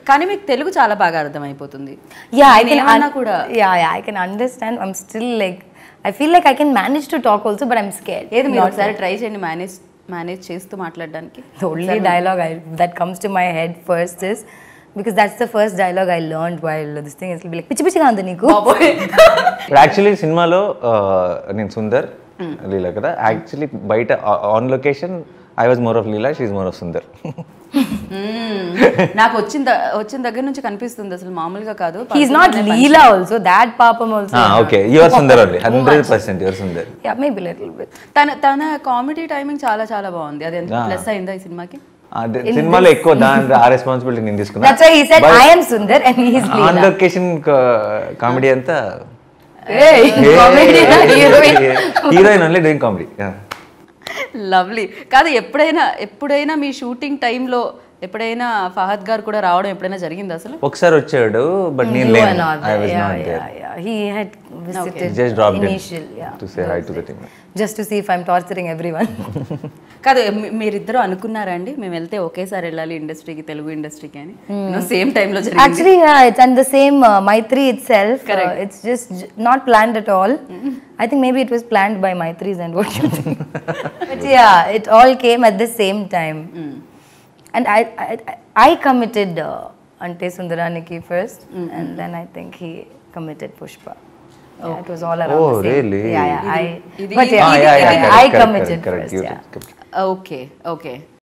కానీ మీకు తెలుగు చాలా బాగా అర్థమైపోతుంది Yeah, I నేను can. ఏమన్నా un- కూడా Yeah, yeah, I can understand. I'm still like, I feel like I can manage to talk also, but I'm scared. ఏది మీరు Not ఒకసారి ట్రై చేయండి మేనేజ్ మేనేజ్ చేస్తూ మాట్లాడడానికి The only dialogue I, that comes to my head first is because that's the first dialogue I learned while this thing is be like పిచ్చి పిచ్చిగా ఉంది నీకు యాక్చువల్లీ సినిమాలో ఆ, నేను సుందర్ లీలా కదా యాక్చువల్లీ బయట on location I was more of Leela she more of Sundar hmm. నాకు వచ్చిన ద- వచ్చిన దగ్గర నుంచి కనిపిస్తుంది అసలు మామూలుగా కాదు He's not Leela also. That papam also. Okay your Sundar only hundred percent your Sundar Yeah, maybe a little bit. తన తన కామెడీ టైమింగ్ చాలా చాలా బాగుంది అది ఎంత Ah. ప్లస్ అయిందా ఈ సినిమాకి అదే సినిమాలో ఎక్కువ దాని ఆ రెస్పాన్సిబిలిటీ నేను తీసుకున్నా That's why he said, I am Sundar and he is on Leela. Location comedy అంతా Hey, comedy na heroine. Heroine only doing comedy lovely కాదు ఎప్పుడైనా ఎప్పుడైనా మీ షూటింగ్ టైంలో ఎప్పుడైనా ఫహద్ గారు కూడా రావడం ఎప్పుడైనా జరిగింది అసలు ఒకసారి వచ్చాడు బట్ నేను You were లేను not I there. Was Yeah, not there yeah, yeah. He had visited just drop initial, yeah. To say hi to the team Just to see if I'm torturing everyone. కాదు మీ- మీరిద్దరూ అనుకున్నారా అండి మేము వెళ్తే ఒకేసారి వెళ్ళాలి ఇండస్ట్రీకి తెలుగు ఇండస్ట్రీకి అని సేమ్ టైంలో జరిగింది Actually, yeah, it's and the same uh, Maitri itself. Uh, it's just j- not planned at all. I think maybe it was planned by Maitri's and what you think. but yeah, it all came at the same time. And I, I, I committed uh, Ante Sundaraniki first, and then I think he committed Pushpa. Yeah, it was all around Oh, the same. really? Yeah, yeah. I, ఇది- but ఇది- yeah, Ah, yeah, yeah, I, correct, I correct, committed correct, first. correct. Yeah. You- okay okay